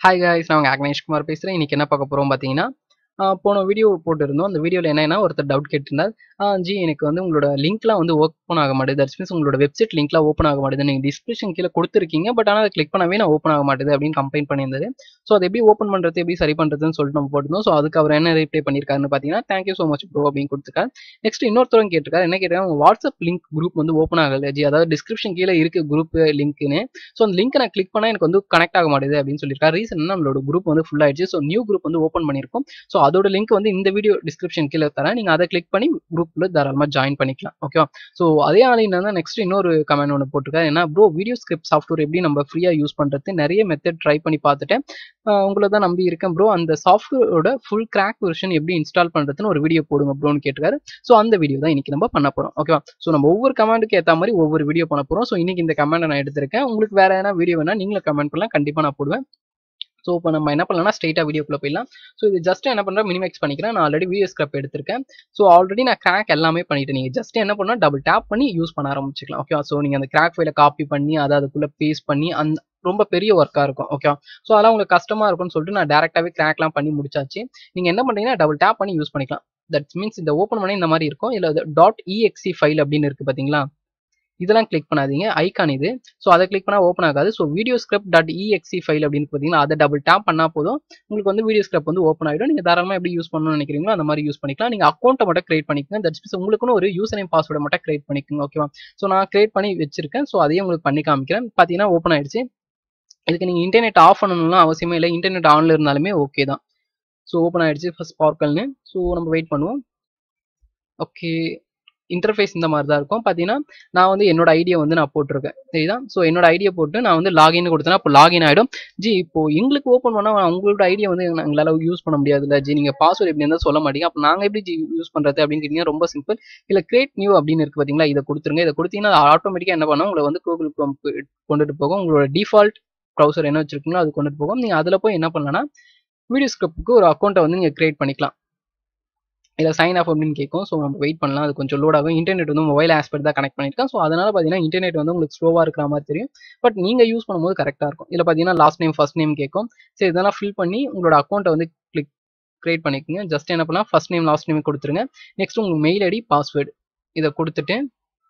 hi guys நான் உங்கள் அக்னேஷ் குமார் பேசுகிறேன் இன்றைக்கி என்ன பார்க்க போகிறோம் பார்த்தீங்கன்னா ஆ, போன வீடியோ போட்டிருந்தோம் அந்த வீடியோவில் என்னன்னா ஒருத்தர் டவுட் கேட்டிருந்தார் ஆ, ஜி எனக்கு வந்து உங்களோட லிங்க்லாம் வந்து ஓப்பன் ஆக மாட்டேது தட்ஸ் மீன்ஸ் உங்களோட வெப்சைட் லிங்க்லாம் ஓப்பன் ஆக மாட்டேது நீங்கள் டிஸ்கிரிப்ஷன் கீழே கொடுத்துருக்கீங்க பட் ஆனால் அதை கிளிக் பண்ணவே நான் ஓப்பன் ஆக மாட்டேது அப்படின்னு கம்ப்ளைண்ட் பண்ணியிருந்தாரு ஸோ அதை எப்படி ஓப்பன் பண்ணுறது எப்படி சரி பண்ணுறதுன்னு சொல்லிட்டு நம்ம போட்டிருந்தோம் ஸோ அதுக்கு அவர் என்ன ரிப்ளை பண்ணியிருக்காருன்னு பார்த்தீங்கன்னா தேங்க்யூ ஸோ மச் ப்ரோ அப்படின்னு கொடுத்துருக்காரு நெக்ஸ்ட் இன்னொருத்தரும் கேட்டிருக்காரு என்ன கேட்டிருக்காங்க உங்கள் வாட்ஸ்அப் லிங்க் குரூப் வந்து ஓப்பன் ஆகலை ஜி அதாவது டிஸ்கிரிப்ஷன் கீழே இருக்கு குரூப் லிங்க்னு ஸோ அந்த லிங்க் நான் கிளிக் பண்ணால் எனக்கு வந்து கனெக்ட் ஆக மாட்டேது அப்படின்னு சொல்லியிருக்காரு ரீசன் நம்மளோட குரூப் வந்து ஃபுல் ஆயிடுச்சு ஸோ நியூ குரூப் வந்து ஓப்பன் பண்ணியிருக்கோம் ஸோ அதோட லிங்க் வந்து இந்த வீடியோ டிஸ்கிரிப்ஷன் கீழே தரேன் நீங்கள் அதை கிளிக் பண்ணி குரூப்பில் தாராளமாக ஜாயின் பண்ணிக்கலாம் ஓகேவா ஸோ அதே ஆளின் தான் நெக்ஸ்ட் இன்னொரு கமெண்ட் ஒன்று போட்டிருக்காரு ஏன்னா ப்ரோ வீடியோ ஸ்கிரிப்ட் சாஃப்ட்வேர் எப்படி நம்ம ஃப்ரீயாக யூஸ் பண்ணுறது நிறைய மெத்தட் ட்ரை பண்ணி பார்த்துட்டேன் ஆஹ் உங்களை தான் நம்பி இருக்கேன் ப்ரோ அந்த சாஃப்ட்வேரோட ஃபுல் கிராக் வெர்ஷன் எப்படி இன்ஸ்டால் பண்ணுறதுன்னு ஒரு வீடியோ போடுங்க ப்ரோன்னு கேட்டிருக்காரு ஸோ அந்த வீடியோ தான் இன்னைக்கு நம்ம பண்ண போகிறோம் ஓகேவா ஸோ நம்ம ஒவ்வொரு கமெண்ட்டுக்கு ஏற்ற மாதிரி ஒவ்வொரு வீடியோ பண்ண போகிறோம் ஸோ இன்னைக்கு இந்த கமெண்ட் நான் எடுத்திருக்கேன் உங்களுக்கு வேற எதனா வீடியோ வேணா நீங்களும் கமெண்ட் பண்ணலாம் கண்டிப்பாக நான் போடுவேன் ஸோ இப்போ நம்ம என்ன பண்ணலாம்னா ஸ்ட்ரைட்டாக வீடியோக்குள்ளே போயிடலாம் ஸோ இது ஜஸ்ட் என்ன பண்ணுறேன் மினிமைஸ் பண்ணிக்கிறேன் நான் ஆல்ரெடி வீடியோ ஸ்கிரப் எடுத்திருக்கேன் ஸோ ஆல்ரெடி நான் கிராக் எல்லாமே பண்ணிட்டு நீங்கள் ஜஸ்ட் என்ன பண்ணால் டபுள் டேப் பண்ணி யூஸ் பண்ண ஆரம்பிச்சிக்கலாம் ஓகே ஸோ நீங்கள் அந்த கிராக் ஃபைலை காப்பி பண்ணி அதை அதுக்குள்ளே பேஸ்ட் பண்ணி அந்த ரொம்ப பெரிய ஒர்க்காக இருக்கும் ஓகே ஸோ அதெல்லாம் உங்களுக்கு கஷ்டமாக இருக்கும்னு சொல்லிட்டு நான் டேரெக்டாகவே கிராக்லாம் பண்ணி முடிச்சாச்சு நீங்கள் என்ன பண்ணுறீங்கன்னா டபுள் டேப் பண்ணி யூஸ் பண்ணிக்கலாம் தட் மீன்ஸ் இந்த ஓப்பன் பண்ணி இந்த மாதிரி இருக்கும் இல்லை டாட் இஎக்ஸி ஃபைல் அப்படின்னு இருக்குது பார்த்தீங்களா இதெல்லாம் கிளிக் பண்ணாதீங்க ஐகான் இது ஸோ அதை கிளிக் பண்ணால் ஓப்பன் ஆகாது so video script dot EXE file அப்படின்னு பார்த்தீங்கன்னா அதை டபுள் டேப் பண்ணால் போதும் உங்களுக்கு வந்து வீடியோ ஸ்கிரிப்ட் வந்து ஓப்பன் ஆகிடும் நீங்கள் தாராளமாக எப்படி யூஸ் பண்ணணும்னு நினைக்கிறீங்களோ அந்த மாதிரி யூஸ் பண்ணிக்கலாம் நீங்கள் அக்கௌண்ட்டை மட்டும் கிரியேட் பண்ணிக்கோங்க தட்ஸ் மீன்ஸ் உங்களுக்குன்னு ஒரு யூசர் நேம் பாஸ்வேர்டை மட்டும் கிரியேட் பண்ணிக்கோங்க ஓகேவா ஸோ நான் கிரியேட் பண்ணி வச்சிருக்கேன் ஸோ அதையும் உங்களுக்கு பண்ணி காமிக்கிறேன் பார்த்தீங்கன்னா ஓப்பன் ஆயிடுச்சு இதுக்கு நீங்கள் இன்டர்நெட் ஆஃப் பண்ணணும்லாம் அவசியமே இல்லை இன்டர்நெட் ஆனில் இருந்தாலுமே ஓகே தான் ஸோ ஓப்பன் ஆயிடுச்சு ஃபர்ஸ்ட் ஸ்பார்க்கல்னு ஸோ நம்ம வெயிட் பண்ணுவோம் ஓகே இன்டர்ஃபேஸ் இந்த மாதிரி தான் இருக்கும் பார்த்தீங்கன்னா நான் வந்து என்னோட ஐடியா வந்து நான் போட்டிருக்கேன் சரிதா ஸோ என்னோட ஐடியா போட்டு நான் வந்து லாகின் கொடுத்தேன்னா இப்போ லாகின் ஆகிடும் ஜி இப்போ எங்களுக்கு ஓப்பன் பண்ணால் உங்களோட ஐடியா வந்து எங்களால் யூஸ் பண்ண முடியாதுல்ல ஜி நீங்கள் பாஸ்வேர்டு எப்படி இருந்தால் சொல்ல மாட்டீங்க அப்போ நாங்கள் எப்படி ஜி யூஸ் பண்ணுறது அப்படின்னு கேட்டிங்கன்னா ரொம்ப சிம்பிள் இல்லை கிரியேட் நியூ அப்படின்னு இருக்குது பார்த்தீங்களா இதை கொடுத்துருங்க இதை கொடுத்தீங்கன்னா ஆட்டோமேட்டிக்காக என்ன பண்ணும் உங்களை வந்து கூகுள் கொண்டுட்டு போகும் உங்களோட டிஃபால்ட் ப்ரௌசர் என்ன வச்சிருக்கீங்களோ அது கொண்டுட்டு போகும் நீங்கள் அதில் போய் என்ன பண்ணலாம்னா வீடியோ ஸ்கிரிப்டுக்கு ஒரு அக்கௌண்ட்டை வந்து நீங்கள் கிரியேட் பண்ணிக்கலாம் இதில் சைன் ஆஃப் அப்படின்னு கேட்கும் ஸோ நம்ம வெயிட் பண்ணலாம் அது கொஞ்சம் லோட் ஆகும் இன்டர்நெட் வந்து மொபைல் ஆஸ்பெக்ட் தான் கனெக்ட் பண்ணியிருக்கேன் ஸோ அதனால் பார்த்தீங்கன்னா இன்டர்நெட் வந்து உங்களுக்கு ஸ்லோவாக இருக்கிற மாதிரி தெரியும் பட் நீங்கள் யூஸ் பண்ணும்போது கரெக்டாக இருக்கும் இதில் பார்த்தீங்கன்னா லாஸ்ட் நேம் ஃபர்ஸ்ட் நேம் கேட்கும் சரி இதெல்லாம் ஃபில் பண்ணி உங்களோட அக்கௌண்ட்டை வந்து கிளிக் கிரியேட் பண்ணிக்கோங்க ஜஸ்ட் என்ன பண்ணலாம் ஃபர்ஸ்ட் நேம் லாஸ்ட் நேம் கொடுத்துருங்க நெக்ஸ்ட் உங்கள் மெயில் ஐடி பாஸ்வேர்டு இதை கொடுத்துட்டு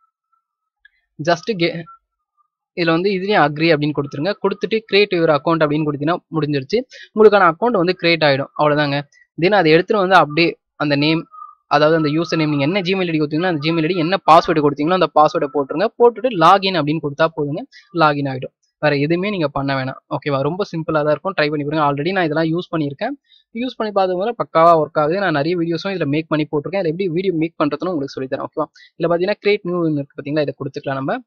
ஜஸ்ட் கே இதில் வந்து இதுலேயும் அக்ரி அப்படின்னு கொடுத்துருங்க கொடுத்துட்டு கிரியேட் யுவர் அக்கௌண்ட் அப்படின்னு கொடுத்தீங்கன்னா முடிஞ்சிருச்சு உங்களுக்கான அக்கௌண்ட் வந்து கிரியேட் ஆகிடும் அவ்வளோதாங்க தென் அதை எடுத்துகிட்டு வந்து அப்படியே அந்த நேம் அதாவது அந்த யூசர் நேம் நீங்கள் என்ன ஜிமெயில் ஐடி கொடுத்தீங்களோ அந்த ஜிமெயில் ஐடி என்ன பாஸ்வேர்டு கொடுத்தீங்களோ அந்த பாஸ்வேர்டை போட்டுருங்க போட்டுட்டு லாகின் அப்படின்னு கொடுத்தா போதுங்க லாகின் ஆகிடும் வேற எதுவுமே நீங்கள் பண்ண வேணாம் ஓகேவா ரொம்ப சிம்பிளாக தான் இருக்கும் ட்ரை பண்ணி பாருங்க ஆல்ரெடி நான் இதெல்லாம் யூஸ் பண்ணியிருக்கேன் யூஸ் பண்ணி பார்த்த போது பக்காவாக ஒர்க் ஆகுது நான் நிறைய வீடியோஸும் இதில் மேக் பண்ணி போட்டிருக்கேன் இதில் எப்படி வீடியோ மேக் பண்ணுறதுன்னு உங்களுக்கு சொல்லித்தரேன் ஓகேவா இதில் பார்த்தீங்கன்னா கிரியேட் நியூ இருக்குது பார்த்தீங்களா இதை கொடுத்துக்கலாம் நம்ம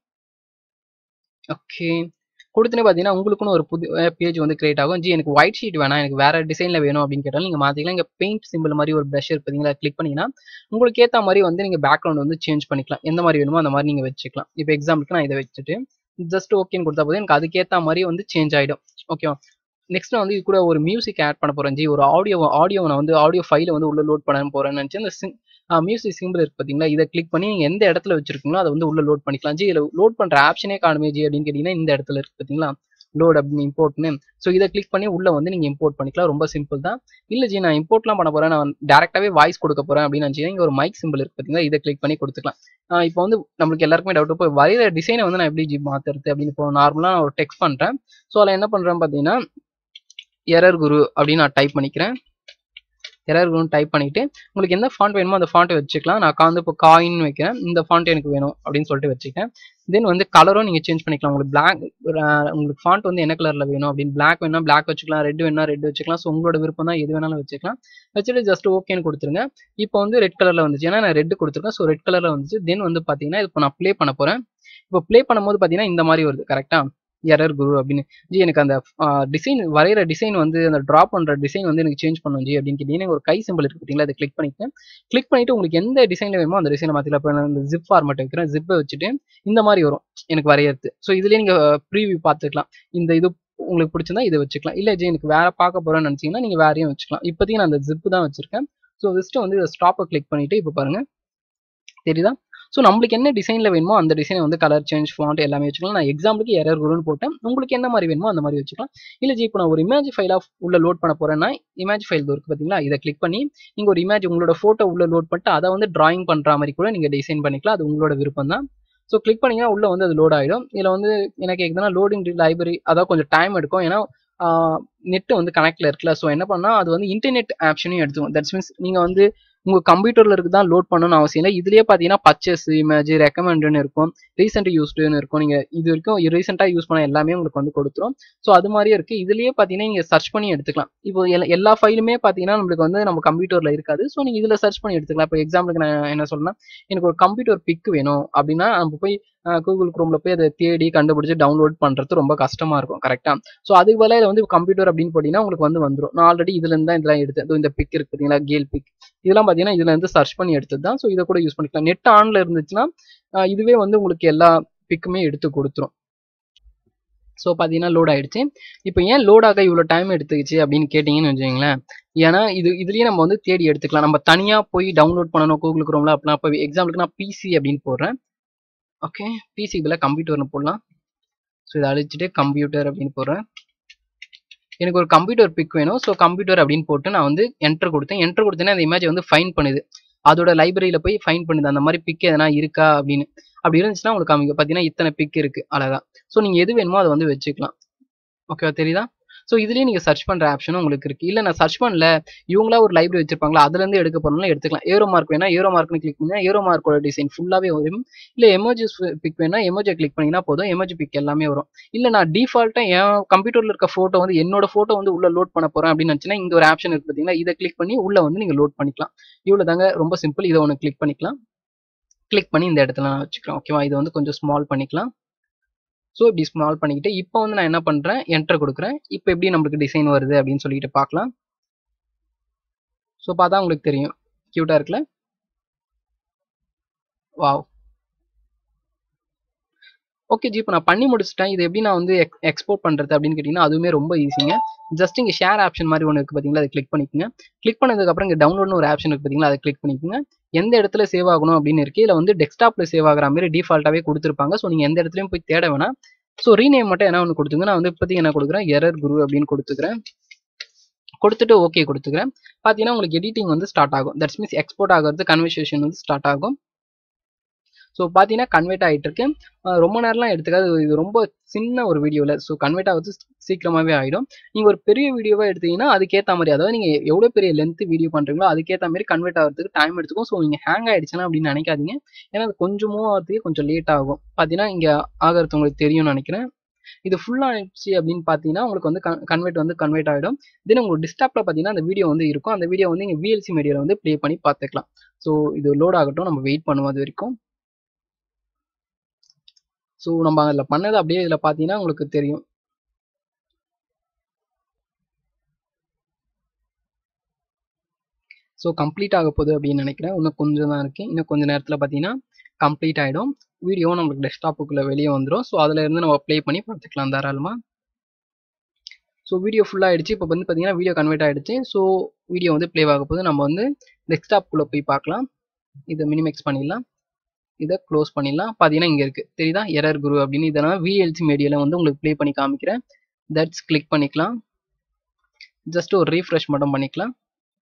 ஓகே கொடுத்துனே பார்த்தீங்கன்னா உங்களுக்குன்னு ஒரு புது பேஜ் வந்து கிரியேட் ஆகும் ஜி எனக்கு ஒயிட் ஷீட் வேணாம் எனக்கு வேற டிசைனில் வேணும் அப்படின்னு கேட்டாலும் நீங்கள் மாற்றிக்கலாம் இங்கே பெயிண்ட் சிம்பிள் மாதிரி ஒரு ப்ரஷ் பார்த்தீங்களா கிளிக் பண்ணிங்கன்னா உங்களுக்கு ஏற்ற மாதிரி வந்து நீங்கள் பேக்ரவுண்ட் வந்து சேஞ்ச் பண்ணிக்கலாம் எந்த மாதிரி வேணுமோ அந்த மாதிரி நீங்கள் வச்சுக்கலாம் இப்போ எக்ஸாம்பிளுக்கு நான் இதை வச்சுட்டு ஜஸ்ட் ஓகேன்னு கொடுத்தா போதும் எனக்கு அதுக்கேற்ற மாதிரி வந்து சேஞ்ச் ஆகிடும் ஓகேவா நெக்ஸ்ட் நான் வந்து இது கூட ஒரு மியூசிக் ஆட் பண்ண போகிறேன் ஜி ஒரு ஆடியோ ஆடியோ நான் வந்து ஆடியோ ஃபைலை வந்து உள்ள லோட் பண்ண போகிறேன்னு நினச்சி அந்த சிங் மியூசிக் சிம்பிள் இருக்கு பார்த்தீங்களா இதை கிளிக் பண்ணி நீங்கள் எந்த இடத்துல வச்சிருக்கீங்களோ அதை வந்து உள்ள லோட் பண்ணிக்கலாம் ஜி இதில் லோட் பண்ணுற ஆப்ஷனே காணுமே ஜி அப்படின்னு கேட்டிங்கன்னா இந்த இடத்துல இருக்கு பார்த்தீங்களா லோட் அப்படின்னு இம்போர்ட்னு ஸோ இதை கிளிக் பண்ணி உள்ள வந்து நீங்கள் இம்போர்ட் பண்ணிக்கலாம் ரொம்ப சிம்பிள் தான் இல்லை ஜி நான் இம்போர்ட்லாம் பண்ண போகிறேன் நான் டேரெக்டாகவே வாய்ஸ் கொடுக்க போகிறேன் அப்படின்னு நினச்சிங்கன்னா இங்கே ஒரு மைக் சிம்பிள் இருக்கு பார்த்தீங்களா இதை கிளிக் பண்ணி கொடுத்துக்கலாம் இப்போ வந்து நம்மளுக்கு எல்லாருக்குமே டவுட் இப்போ வரைகிற டிசைனை வந்து நான் எப்படி ஜி மாற்றுறது அப்படின்னு இப்போ நார்மலாக நான் ஒரு டெக்ஸ்ட் பண்ணுறேன் ஸோ அதில் என்ன பண்ணுறேன் பார்த்தீங்கன்னா எரர் குரு அப்படின்னு நான் டைப் பண்ணிக்கிறேன் எரர் குருன்னு டைப் பண்ணிட்டு உங்களுக்கு எந்த ஃபாண்ட் வேணுமோ அந்த ஃபாண்ட்டை வச்சுக்கலாம் நான் வந்து இப்போ காயின் வைக்கிறேன் இந்த ஃபாண்ட் எனக்கு வேணும் அப்படின்னு சொல்லிட்டு வச்சுக்கேன் தென் வந்து கலரும் நீங்கள் சேஞ்ச் பண்ணிக்கலாம் உங்களுக்கு பிளாக் உங்களுக்கு ஃபாண்ட் வந்து என்ன கலரில் வேணும் அப்படின்னு பிளாக் வேணா பிளாக் வச்சுக்கலாம் ரெட் வேணா ரெட் வச்சுக்கலாம் ஸோ உங்களோட விருப்பம் தான் எது வேணாலும் வச்சுக்கலாம் வச்சுட்டு ஜஸ்ட் ஓகேன்னு கொடுத்துருங்க இப்போ வந்து ரெட் கலரில் வந்துச்சு ஏன்னா நான் ரெட் கொடுத்துருக்கேன் ஸோ ரெட் கலரில் வந்துச்சு தென் வந்து பார்த்தீங்கன்னா இப்போ நான் ப்ளே பண்ண போகிறேன் இப்போ ப்ளே பண்ணும்போது பார்த்தீங்கன்னா இந்த மாதிரி வருது கரெக்டாக எரர் குரு அப்படின்னு ஜி எனக்கு அந்த டிசைன் வரைகிற டிசைன் வந்து அந்த ட்ரா பண்ணுற டிசைன் வந்து எனக்கு சேஞ்ச் பண்ணும் ஜி அப்படின்னு கேட்டீங்கன்னா ஒரு கை சிம்பிள் இருக்கு பார்த்தீங்களா அதை கிளிக் பண்ணிட்டேன் கிளிக் பண்ணிட்டு உங்களுக்கு எந்த டிசைனில் வேணுமோ அந்த டிசைனை மாற்றிக்கலாம் இப்போ நான் இந்த ஜிப் ஃபார்மேட் வைக்கிறேன் ஜிப்பை வச்சுட்டு இந்த மாதிரி வரும் எனக்கு வரையறது ஸோ இதுலேயே நீங்கள் ப்ரீவியூ பார்த்துக்கலாம் இந்த இது உங்களுக்கு பிடிச்சிருந்தா இதை வச்சுக்கலாம் இல்லை ஜி எனக்கு வேற பார்க்க போகிறேன்னு நினச்சிங்கன்னா நீங்கள் வேறையும் வச்சுக்கலாம் இப்போதைக்கு நான் அந்த ஜிப்பு தான் வச்சிருக்கேன் ஸோ ஜஸ்ட்டு வந்து இதை ஸ்டாப்பை கிளிக் பண்ணிட்டு இப்போ பாருங்க தெரியுதா ஸோ நம்மளுக்கு என்ன டிசைனில் வேணுமோ அந்த டிசைனை வந்து கலர் சேஞ்ச் ஃபாண்ட் எல்லாமே வச்சுக்கலாம் நான் எக்ஸாம்பிளுக்கு எரர் குருன்னு போட்டேன் உங்களுக்கு என்ன மாதிரி வேணுமோ அந்த மாதிரி வச்சுக்கலாம் இல்லை ஜி இப்போ நான் ஒரு இமேஜ் ஃபைலாக உள்ள லோட் பண்ண போகிறேன்னா இமேஜ் ஃபைல் இருக்குது பார்த்தீங்களா இதை கிளிக் பண்ணி நீங்கள் ஒரு இமேஜ் உங்களோட ஃபோட்டோ உள்ள லோட் பண்ணிட்டு அதை வந்து டிராயிங் பண்ணுற மாதிரி கூட நீங்கள் டிசைன் பண்ணிக்கலாம் அது உங்களோட விருப்பம் தான் ஸோ கிளிக் பண்ணிங்கன்னா உள்ளே வந்து அது லோட் ஆகிடும் இதில் வந்து எனக்கு எதுனா லோடிங் லைப்ரரி அதாவது கொஞ்சம் டைம் எடுக்கும் ஏன்னா நெட்டு வந்து கனெக்டில் இருக்குல்ல ஸோ என்ன பண்ணால் அது வந்து இன்டர்நெட் ஆப்ஷனையும் எடுத்துக்கும் தட்ஸ் மீன்ஸ் நீங்கள் வந்து உங்கள் கம்ப்யூட்டரில் இருக்கு தான் லோட் பண்ணணும்னு அவசியம் இல்லை இதுலேயே பார்த்தீங்கன்னா பர்ச்சேஸ் இமேஜ் ரெக்கமெண்டுன்னு இருக்கும் ரீசெண்ட் யூஸ்டுன்னு இருக்கும் நீங்கள் இது வரைக்கும் ரீசெண்டாக யூஸ் பண்ண எல்லாமே உங்களுக்கு வந்து கொடுத்துரும் ஸோ அது மாதிரியே இருக்குது இதுலேயே பார்த்தீங்கன்னா நீங்கள் சர்ச் பண்ணி எடுத்துக்கலாம் இப்போ எல்லா எல்லா ஃபைலுமே பார்த்தீங்கன்னா நம்மளுக்கு வந்து நம்ம கம்ப்யூட்டரில் இருக்காது ஸோ நீங்கள் இதில் சர்ச் பண்ணி எடுத்துக்கலாம் இப்போ எக்ஸாம்பிளுக்கு நான் என்ன சொல்லணும்னா எனக்கு ஒரு கம்ப்யூட்டர் பிக் வேணும் அப்படின்னா நம்ம போய் கூகுள் குரோம்ல போய் அதை தேடி கண்டுபிடிச்சி டவுன்லோட் பண்ணுறது ரொம்ப கஷ்டமா இருக்கும் கரெக்டாக ஸோ அதுக்கு பதிலாக வந்து கம்ப்யூட்டர் அப்படின்னு போட்டிங்கன்னா உங்களுக்கு வந்து வந்துடும் நான் ஆல்ரெடி இதுல இருந்து தான் இதெல்லாம் எடுத்தேன் இந்த பிக் இருக்கு பார்த்தீங்களா கேல் பிக் இதெல்லாம் பார்த்தீங்கன்னா இதுல இருந்து சர்ச் பண்ணி எடுத்தது தான் ஸோ இதை கூட யூஸ் பண்ணிக்கலாம் நெட் ஆன்ல இருந்துச்சுன்னா இதுவே வந்து உங்களுக்கு எல்லா பிக்குமே எடுத்து கொடுத்துரும் ஸோ பார்த்தீங்கன்னா லோட் ஆயிடுச்சு இப்போ ஏன் லோட் ஆக இவ்வளோ டைம் எடுத்துக்கிச்சு அப்படின்னு கேட்டிங்கன்னு வச்சுங்களேன் ஏன்னா இது இதுலேயே நம்ம வந்து தேடி எடுத்துக்கலாம் நம்ம தனியாக போய் டவுன்லோட் பண்ணணும் கூகுள் குரோம்ல அப்படின்னா இப்போ எக்ஸாம்பிளுக்கு நான் பிசி அப்படின்னு போடுறேன் ஓகே பிசி இதில் கம்ப்யூட்டர்னு போடலாம் ஸோ இதை அழிச்சிட்டு கம்ப்யூட்டர் அப்படின்னு போடுறேன் எனக்கு ஒரு கம்ப்யூட்டர் பிக் வேணும் ஸோ கம்ப்யூட்டர் அப்படின்னு போட்டு நான் வந்து என்டர் கொடுத்தேன் என்டர் கொடுத்தேன்னா அந்த இமேஜை வந்து ஃபைன் பண்ணுது அதோட லைப்ரரியில் போய் ஃபைன் பண்ணுது அந்த மாதிரி பிக் எதனா இருக்கா அப்படின்னு அப்படி இருந்துச்சுன்னா உங்களுக்கு காமிக்கும் பார்த்தீங்கன்னா இத்தனை பிக் இருக்கு அழகா ஸோ நீங்கள் எது வேணுமோ அதை வந்து வச்சுக்கலாம் ஓகேவா தெரியுதா ஸோ இதுலேயே நீங்கள் சர்ச் பண்ணுற ஆப்ஷனும் உங்களுக்கு இருக்குது இல்லை நான் சர்ச் பண்ணல இவங்களா ஒரு லைப்ரரி வச்சிருப்பாங்களா அதுலேருந்து எடுக்க போறோம்னா எடுத்துக்கலாம் ஏரோ மார்க் வேணா ஏரோ மார்க்னு கிளிக் பண்ணா ஏரோ மார்க்கோட டிசைன் ஃபுல்லாகவே வரும் இல்லை எமோஜிஸ் பிக் வேணா எமோஜி கிளிக் பண்ணிங்கன்னா போதும் எமோஜி பிக் எல்லாமே வரும் இல்லை நான் டிஃபால்ட்டாக என் கம்ப்யூட்டரில் இருக்க ஃபோட்டோ வந்து என்னோட ஃபோட்டோ வந்து உள்ள லோட் பண்ண போகிறேன் அப்படின்னு நினச்சினா இங்கே ஒரு ஆப்ஷன் இருக்கு பார்த்தீங்களா இதை கிளிக் பண்ணி உள்ள வந்து நீங்கள் லோட் பண்ணிக்கலாம் இவ்வளோ தாங்க ரொம்ப சிம்பிள் இதை ஒன்று கிளிக் பண்ணிக்கலாம் கிளிக் பண்ணி இந்த இடத்துல நான் வச்சுக்கிறேன் ஓகேவா இதை வந்து கொஞ்சம் ஸ்மால் பண்ணிக்கலாம் ஸோ இப்படி ஸ்மால் பண்ணிக்கிட்டு இப்போ வந்து நான் என்ன பண்ணுறேன் என்டர் கொடுக்குறேன் இப்போ எப்படி நம்மளுக்கு டிசைன் வருது அப்படின்னு சொல்லிட்டு பார்க்கலாம் ஸோ பார்த்தா உங்களுக்கு தெரியும் க்யூட்டாக இருக்குல்ல வாவ் ஓகே ஜி இப்போ நான் பண்ணி முடிச்சிட்டேன் இது எப்படி நான் வந்து எக்ஸ்போர்ட் பண்ணுறது அப்படின்னு கேட்டிங்கன்னா அதுவுமே ரொம்ப ஈஸிங்க ஜஸ்ட் இங்கே ஷேர் ஆப்ஷன் மாதிரி ஒன்று இருக்குது பார்த்தீங்களா அதை கிளிக் பண்ணிக்கோங்க கிளிக் பண்ணதுக்கப்புறம் இங்கே டவுன்லோட்னு ஒரு ஆப்ஷன் இருக்குது பார்த்தீங்களா அதை கிளிக் பண்ணிக்கோங்க எந்த இடத்துல சேவ் ஆகணும் அப்படின்னு இருக்கு இதில் வந்து டெஸ்க்டாப்பில் சேவ் ஆகிற மாதிரி டிஃபால்ட்டாகவே கொடுத்துருப்பாங்க ஸோ நீங்கள் எந்த இடத்துலையும் போய் தேட வேணாம் ஸோ ரீநேம் மட்டும் என்ன ஒன்று கொடுத்துங்க நான் வந்து இப்போதைக்கு என்ன கொடுக்குறேன் எரர் குரு அப்படின்னு கொடுத்துக்கிறேன் கொடுத்துட்டு ஓகே கொடுத்துக்கிறேன் பார்த்தீங்கன்னா உங்களுக்கு எடிட்டிங் வந்து ஸ்டார்ட் ஆகும் தட்ஸ் மீன்ஸ் எக்ஸ்போர்ட் ஆகிறது கன்வர்சேஷன் வந்து ஸ்டார்ட் ஆகும் ஸோ பார்த்தீங்கன்னா கன்வெர்ட் ஆகிட்டு இருக்கு ரொம்ப நேரம்லாம் எடுத்துக்காது இது ரொம்ப சின்ன ஒரு வீடியோவில் ஸோ கன்வெர்ட் ஆகுது சீக்கிரமாகவே ஆகிடும் நீங்கள் ஒரு பெரிய வீடியோவாக எடுத்தீங்கன்னா அதுக்கேற்ற மாதிரி அதாவது நீங்கள் எவ்வளோ பெரிய லென்த் வீடியோ பண்ணுறீங்களோ அதுக்கேற்ற மாதிரி கன்வெர்ட் ஆகிறதுக்கு டைம் எடுத்துக்கும் ஸோ நீங்கள் ஹேங் ஆகிடுச்சுன்னா அப்படின்னு நினைக்காதீங்க ஏன்னா அது கொஞ்சமும் ஆகிறதுக்கு கொஞ்சம் லேட் ஆகும் பார்த்தீங்கன்னா இங்கே ஆகிறது உங்களுக்கு தெரியும்னு நினைக்கிறேன் இது ஃபுல் ஆயிடுச்சு அப்படின்னு பார்த்தீங்கன்னா உங்களுக்கு வந்து கன்வெர்ட் வந்து கன்வெர்ட் ஆகிடும் தென் உங்களுக்கு டிஸ்டாப்பில் பார்த்தீங்கன்னா அந்த வீடியோ வந்து இருக்கும் அந்த வீடியோ வந்து இங்கே விஎல்சி மீடியாவில் வந்து ப்ளே பண்ணி பார்த்துக்கலாம் ஸோ இது லோட் ஆகட்டும் நம்ம வெயிட் பண்ணுவோம் அது வரைக்கும் ஸோ நம்ம அதில் பண்ணது அப்படியே இதில் பார்த்தீங்கன்னா உங்களுக்கு தெரியும் ஸோ கம்ப்ளீட் ஆக போகுது அப்படின்னு நினைக்கிறேன் இன்னும் கொஞ்சம் தான் இருக்குது இன்னும் கொஞ்சம் நேரத்தில் பார்த்தீங்கன்னா கம்ப்ளீட் ஆகிடும் வீடியோவும் நம்மளுக்கு டெஸ்க்டாப்புக்குள்ளே வெளியே வந்துடும் ஸோ அதில் இருந்து நம்ம ப்ளே பண்ணி பார்த்துக்கலாம் தாராளமாக ஸோ வீடியோ ஃபுல்லாக ஆகிடுச்சு இப்போ வந்து பார்த்தீங்கன்னா வீடியோ கன்வெர்ட் ஆகிடுச்சு ஸோ வீடியோ வந்து ப்ளே ஆக போது நம்ம வந்து டெஸ்க்டாப்புக்குள்ளே போய் பார்க்கலாம் இதை மினிமெக்ஸ் பண்ணிடலாம் இதை க்ளோஸ் பண்ணிடலாம் பார்த்தீங்கன்னா இங்கே இருக்குது தெரியுதா எரர் குரு அப்படின்னு இதெல்லாம் விஎல்சி மீடியாவில் வந்து உங்களுக்கு ப்ளே பண்ணி காமிக்கிறேன் தட்ஸ் கிளிக் பண்ணிக்கலாம் ஜஸ்ட் ஒரு ரீஃப்ரெஷ் மட்டும் பண்ணிக்கலாம்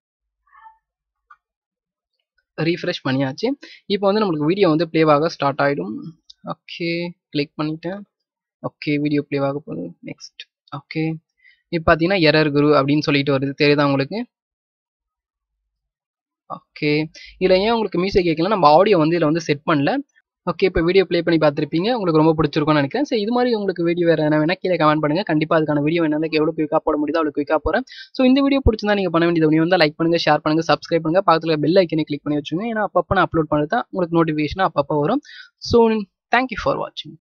ரீஃப்ரெஷ் பண்ணியாச்சு இப்போ வந்து நம்மளுக்கு வீடியோ வந்து ப்ளேவாக ஸ்டார்ட் ஆகிடும் ஓகே கிளிக் பண்ணிட்டேன் ஓகே வீடியோ ப்ளேவாக போகுது நெக்ஸ்ட் ஓகே இப்போ பார்த்தீங்கன்னா எரர் குரு அப்படின்னு சொல்லிட்டு வருது தெரியுதா உங்களுக்கு ஓகே இதில் ஏன் உங்களுக்கு மியூசிக் கேட்கல நம்ம ஆடியோ வந்து இதில் வந்து செட் பண்ணல ஓகே இப்போ வீடியோ ப்ளே பண்ணி பார்த்துருப்பீங்க உங்களுக்கு ரொம்ப பிடிச்சிருக்கும்னு நினைக்கிறேன் ஸோ இது மாதிரி உங்களுக்கு வீடியோ வேறு என்ன வேணா கீழே கமெண்ட் பண்ணுங்க கண்டிப்பாக அதுக்கான வீடியோ என்ன எவ்வளோ குயிக்காக போட முடியுதோ அவ்வளோ குயிக்காக போகிறேன் ஸோ இந்த வீடியோ பிடிச்சிருந்தா நீங்கள் பண்ண வேண்டியது நீ வந்து லைக் பண்ணுங்க ஷேர் பண்ணுங்க சப்ஸ்கிரைப் பண்ணுங்க பக்கத்தில் பெல் ஐக்கனை கிளிக் பண்ணி வச்சுங்க ஏன்னா அப்பப்போ நான் அப்லோட் பண்ணுறது தான் உங்களுக்கு நோட்டிஃபிகேஷன் அப்பப்போ வரும் ஸோ தேங்க்யூ ஃபார் வாட்சிங்